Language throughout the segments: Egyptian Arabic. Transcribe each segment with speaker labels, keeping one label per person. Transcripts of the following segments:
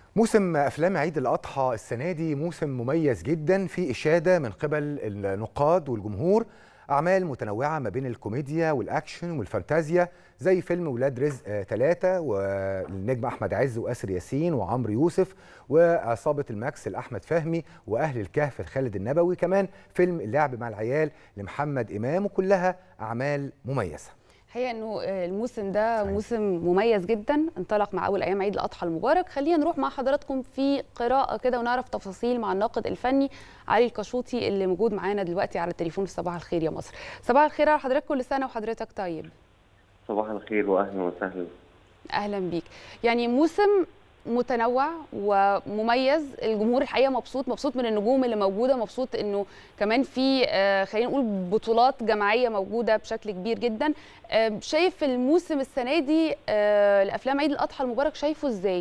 Speaker 1: موسم افلام عيد الاضحى السنه دي موسم مميز جدا في اشاده من قبل النقاد والجمهور اعمال متنوعه ما بين الكوميديا والاكشن والفانتازيا زي فيلم ولاد رزق ثلاثة والنجم احمد عز واسر ياسين وعمرو يوسف وعصابه الماكس لاحمد فهمي واهل الكهف لخالد النبوي كمان فيلم اللعب مع العيال لمحمد امام وكلها اعمال مميزه
Speaker 2: الحقيقه انه الموسم ده موسم مميز جدا انطلق مع اول ايام عيد الاضحى المبارك خلينا نروح مع حضراتكم في قراءه كده ونعرف تفاصيل مع الناقد الفني علي الكشوطي اللي موجود معانا دلوقتي على التليفون في صباح الخير يا مصر صباح الخير على حضرتك كل سنه وحضرتك طيب
Speaker 3: صباح الخير واهلا وسهلا
Speaker 2: اهلا بيك يعني موسم متنوع ومميز الجمهور الحقيقه مبسوط مبسوط من النجوم اللي موجوده مبسوط انه كمان في خلينا نقول بطولات جماعيه موجوده بشكل كبير جدا شايف الموسم السنه دي لافلام عيد الاضحى المبارك شايفه ازاي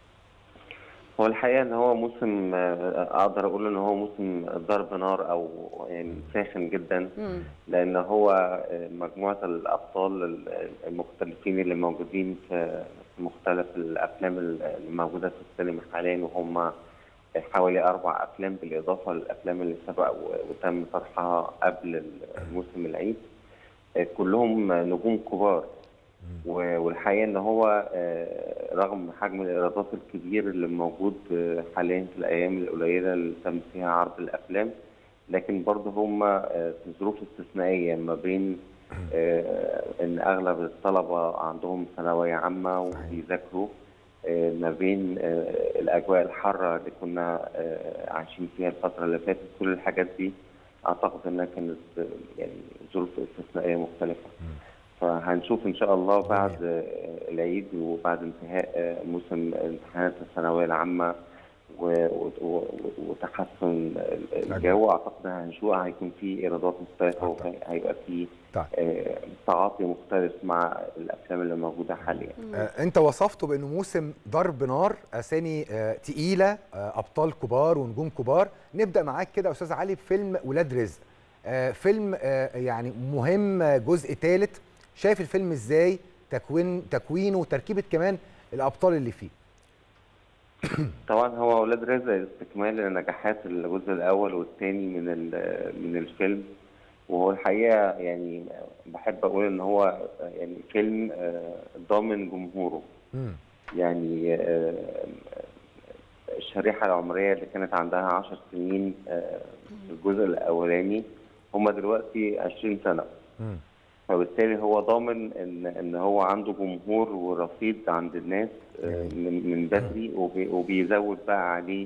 Speaker 3: هو الحقيقه ان هو موسم اقدر اقول ان هو موسم ضرب نار او يعني ساخن جدا لان هو مجموعه الابطال المختلفين اللي موجودين في مختلف الافلام الموجوده في السينما حاليا وهم حوالي اربع افلام بالاضافه للافلام اللي سبق وتم طرحها قبل الموسم العيد كلهم نجوم كبار والحقيقه ان هو رغم حجم الايرادات الكبير اللي موجود حاليا في الايام القليله اللي تم فيها عرض الافلام لكن برضه هم في ظروف استثنائيه ما بين ان اغلب الطلبه عندهم ثانويه عامه وبيذاكروا ما بين الاجواء الحاره اللي كنا عايشين فيها الفتره اللي فاتت كل الحاجات دي اعتقد انها كانت يعني ظروف استثنائيه مختلفه فهنشوف ان شاء الله بعد العيد وبعد انتهاء موسم امتحانات الثانويه العامه وتحسن الجو اعتقد هنشوف هيكون في ايرادات مختلفه وهيبقى في تعاطي مختلف مع الافلام اللي موجوده حاليا.
Speaker 1: انت وصفته بانه موسم ضرب نار اسامي تقيله ابطال كبار ونجوم كبار نبدا معاك كده استاذ علي بفيلم ولاد رزق. فيلم يعني مهم جزء ثالث شايف الفيلم ازاي تكوين تكوينه وتركيبه كمان الابطال اللي فيه
Speaker 3: طبعا هو ولاد رزق استكمال لنجاحات الجزء الاول والثاني من من الفيلم وهو الحقيقه يعني بحب اقول ان هو يعني فيلم ضامن جمهوره يعني الشريحه العمريه اللي كانت عندها 10 سنين في الجزء الاولاني هم دلوقتي 20 سنه فبالتالي هو ضامن ان ان هو عنده جمهور ورصيد عند الناس من من بدري وبيزود بقى عليه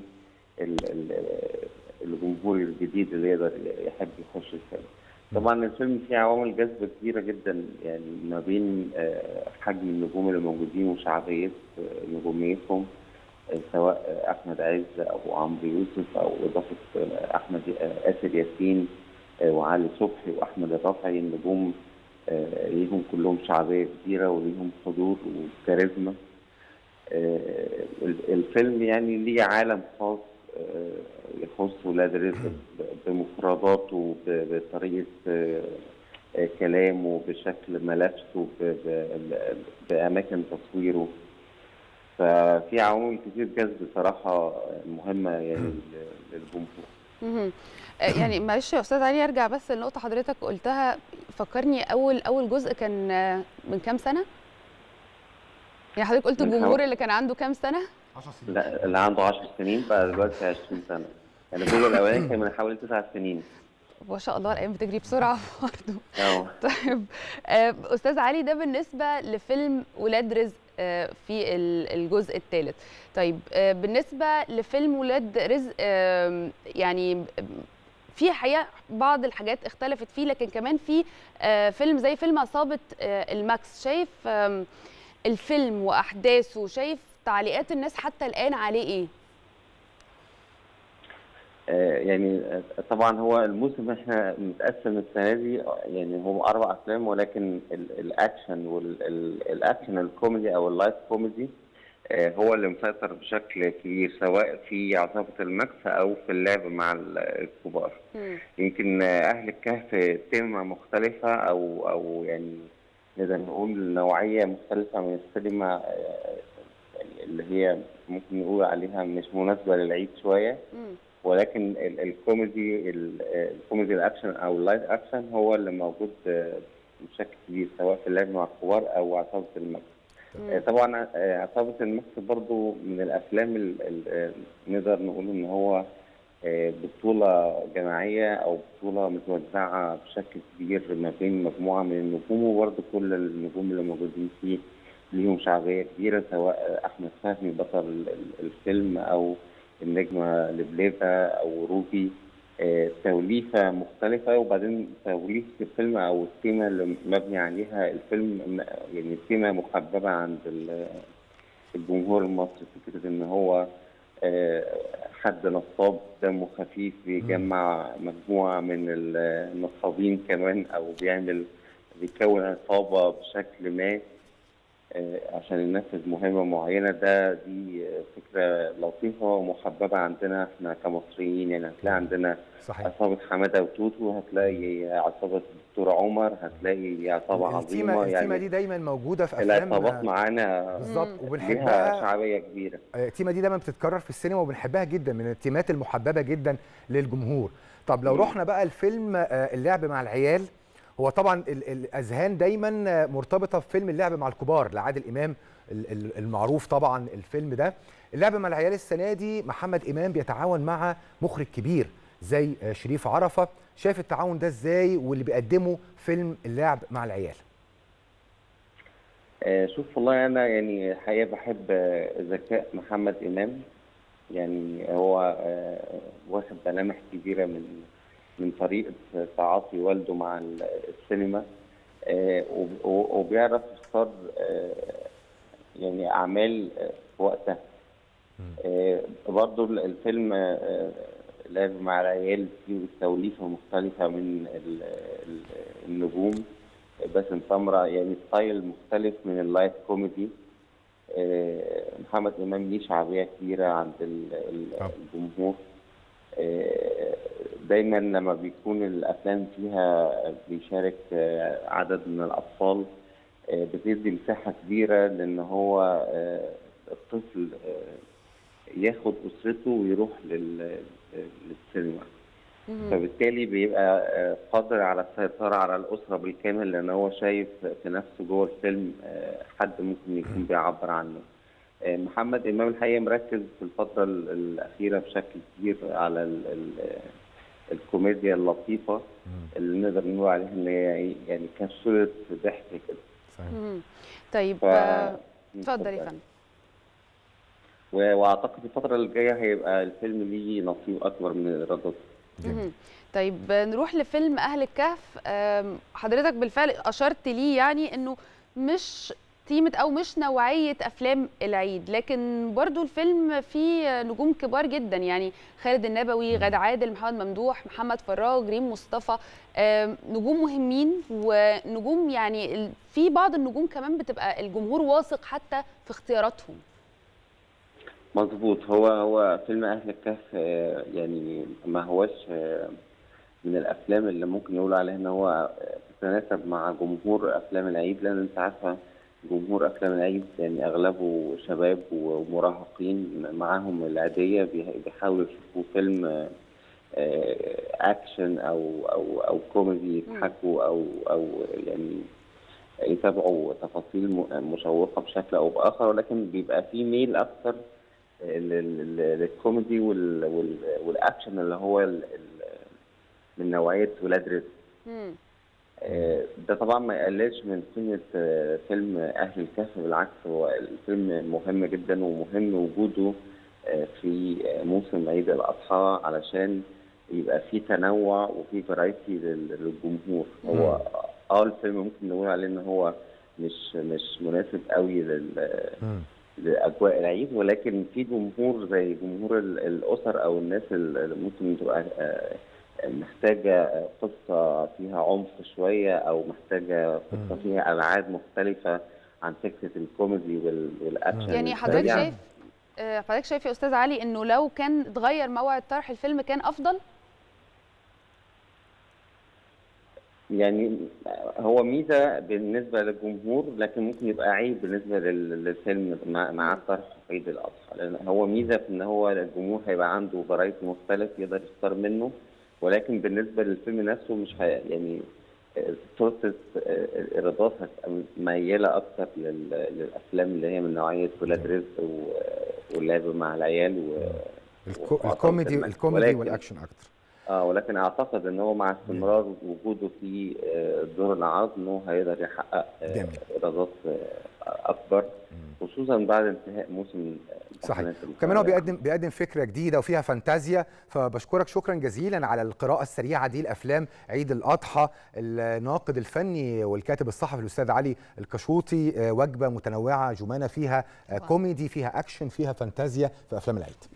Speaker 3: الجمهور الجديد اللي يقدر يحب يخش الفيلم. طبعا الفيلم فيه عوامل جذب كبيره جدا يعني ما بين حجم النجوم اللي موجودين وشعبيه نجوميتهم سواء احمد عز او عمرو يوسف او اضافه احمد اسر ياسين وعلي صبحي واحمد الرفعي النجوم ليهم كلهم شعبيه كبيره وليهم حضور وكاريزما الفيلم يعني ليه عالم خاص يخص ولاد رزق بمفرداته بطريقه كلامه بشكل ملابسه باماكن تصويره ففي عوامل كتير جذب صراحه مهمه يعني للجمهور
Speaker 2: يعني معلش يا استاذ علي ارجع بس لنقطه حضرتك قلتها فكرني اول اول جزء كان من كام سنه يعني حضرتك قلت الجمهور اللي كان عنده كام سنه
Speaker 3: 10 سنين لا اللي عنده 10 سنين بقى دلوقتي 20 سنه يعني الجزء الاولاني كان من حوالي 9 سنين
Speaker 2: ما شاء الله الايام بتجري بسرعه برضه طيب استاذ علي ده بالنسبه لفيلم ولاد رزق في الجزء الثالث طيب بالنسبه لفيلم ولاد رزق يعني في حقيقه بعض الحاجات اختلفت فيه لكن كمان في فيلم زي فيلم عصابه الماكس شايف الفيلم واحداثه شايف تعليقات الناس حتى الان عليه ايه
Speaker 3: يعني طبعا هو الموسم احنا متقسم السنه دي يعني هم اربع افلام ولكن الاكشن والاكشن الكوميدي او اللايف كوميدي هو اللي مسيطر بشكل كبير سواء في عصابه المكس او في اللعب مع الكبار يمكن اهل الكهف تيمه مختلفه او او يعني نقدر نقول نوعيه مختلفه من السينما اللي هي ممكن نقول عليها مش مناسبه للعيد شويه ولكن الكوميدي الكوميدي الاكشن او اللايت اكشن هو اللي موجود بشكل كبير سواء في اللعب مع الكبار او عصابه المكس طبعا عصابه المكس برضو من الافلام اللي نقدر نقول ان هو بطولة جماعية أو بطولة متوزعة بشكل كبير ما بين مجموعة من النجوم وبرضه كل النجوم اللي موجودين فيه ليهم شعبية كبيرة سواء أحمد فهمي بطل الفيلم أو النجمة لبليفة أو روبي توليفة مختلفة وبعدين توليفة الفيلم أو التيمة اللي مبني عليها الفيلم يعني تيمة محببة عند الجمهور المصري فكرة إن هو حد نصاب دمه خفيف بيجمع مجموعة من النصابين كمان أو بيعمل بيكون عصابة بشكل ما عشان ينفذ مهمة معينة ده دي فكرة لطيفة ومحببة عندنا احنا كمصريين يعني هتلاقي عندنا
Speaker 1: صحيح.
Speaker 3: عصابة حمادة وتوتو هتلاقي عصابة الدكتور عمر هتلاقي عصابة عظيمة
Speaker 1: يعني التيمة دي دايما موجودة في أفلام
Speaker 3: العصابات معانا
Speaker 1: بالظبط
Speaker 3: وبنحبها شعبية كبيرة
Speaker 1: التيمة دي دايما بتتكرر في السينما وبنحبها جدا من التيمات المحببة جدا للجمهور طب لو رحنا بقى الفيلم اللعب مع العيال هو طبعا الاذهان دايما مرتبطه بفيلم اللعب مع الكبار لعادل امام المعروف طبعا الفيلم ده اللعب مع العيال السنه دي محمد امام بيتعاون مع مخرج كبير زي شريف عرفه شايف التعاون ده ازاي واللي بيقدمه فيلم اللعب مع العيال
Speaker 3: شوف والله انا يعني الحقيقه بحب ذكاء محمد امام يعني هو واخد ملامح كبيره من من طريقه تعاطي والده مع السينما وبيعرف يختار يعني اعمال في وقتها برضه الفيلم لعب مع العيال فيه توليفه مختلفه من النجوم باسم سمرة يعني ستايل مختلف من اللايت كوميدي محمد امام ليه شعبيه كبيره عند الجمهور دايما لما بيكون الافلام فيها بيشارك عدد من الاطفال بتدي مساحه كبيره لان هو الطفل ياخد اسرته ويروح للسينما فبالتالي بيبقى قادر على السيطره على الاسره بالكامل لان هو شايف في نفسه جوه الفيلم حد ممكن يكون بيعبر عنه محمد امام الحقيقه مركز في الفتره الاخيره بشكل كبير على ال ال الكوميديا اللطيفه اللي نقدر نقول عليها ان هي يعني كبسوله ضحك كده
Speaker 2: صحيح طيب اتفضل يا فندم
Speaker 3: واعتقد الفتره اللي جايه هيبقى الفيلم ليه نصيب اكبر من ايراداته
Speaker 2: طيب نروح لفيلم اهل الكهف حضرتك بالفعل اشرت ليه يعني انه مش تيمة او مش نوعيه افلام العيد لكن برضو الفيلم فيه نجوم كبار جدا يعني خالد النبوي غادة عادل محمد ممدوح محمد فراج ريم مصطفى نجوم مهمين ونجوم يعني في بعض النجوم كمان بتبقى الجمهور واثق حتى في اختياراتهم
Speaker 3: مظبوط هو هو فيلم اهل الكهف يعني ما هوش من الافلام اللي ممكن نقول عليها ان هو تتناسب مع جمهور افلام العيد لان انت عارفه جمهور افلام العيد يعني اغلبه شباب ومراهقين معاهم العاديه بيحاولوا يشوفوا فيلم اكشن او او او كوميدي يضحكوا او او يعني يتابعوا تفاصيل مشوقه بشكل او باخر ولكن بيبقى في ميل اكثر للكوميدي والاكشن اللي هو من نوعيه ولاد رزق ده طبعا ما يقللش من قيمه فيلم اهل الكهف بالعكس هو الفيلم مهم جدا ومهم وجوده في موسم عيد الاضحى علشان يبقى في تنوع وفي فرايتي للجمهور هو اه الفيلم ممكن نقول عليه ان هو مش مش مناسب قوي لل لاجواء العيد ولكن في جمهور زي جمهور الاسر او الناس اللي ممكن تبقى محتاجه قصه فيها عمق شويه او محتاجه قصه فيها ابعاد مختلفه عن فكره الكوميدي والاكشن
Speaker 2: يعني حضرتك شايف حضرتك شايف يا استاذ علي انه لو كان اتغير موعد طرح الفيلم كان افضل؟
Speaker 3: يعني هو ميزه بالنسبه للجمهور لكن ممكن يبقى عيب بالنسبه للفيلم مع الطرح في عيد الاضحى لان هو ميزه في ان هو الجمهور هيبقى عنده فرايتي مختلف يقدر يختار منه ولكن بالنسبه للفيلم نفسه مش هي يعني فرصه الايرادات هتبقى مياله اكتر للافلام اللي هي من نوعيه ولاد رزق واللعب مع العيال و
Speaker 1: الكوميدي الكوميدي والاكشن اكتر
Speaker 3: اه ولكن اعتقد ان هو مع استمرار وجوده في دور العرض انه هيقدر يحقق ايرادات اكبر خصوصا بعد انتهاء موسم
Speaker 1: صحيح كمان هو بيقدم بيقدم فكره جديده وفيها فانتازيا فبشكرك شكرا جزيلا على القراءه السريعه دي الافلام عيد الاضحى الناقد الفني والكاتب الصحفي الاستاذ علي الكشوطي وجبه متنوعه جمانه فيها كوميدي فيها اكشن فيها فانتازيا في افلام العيد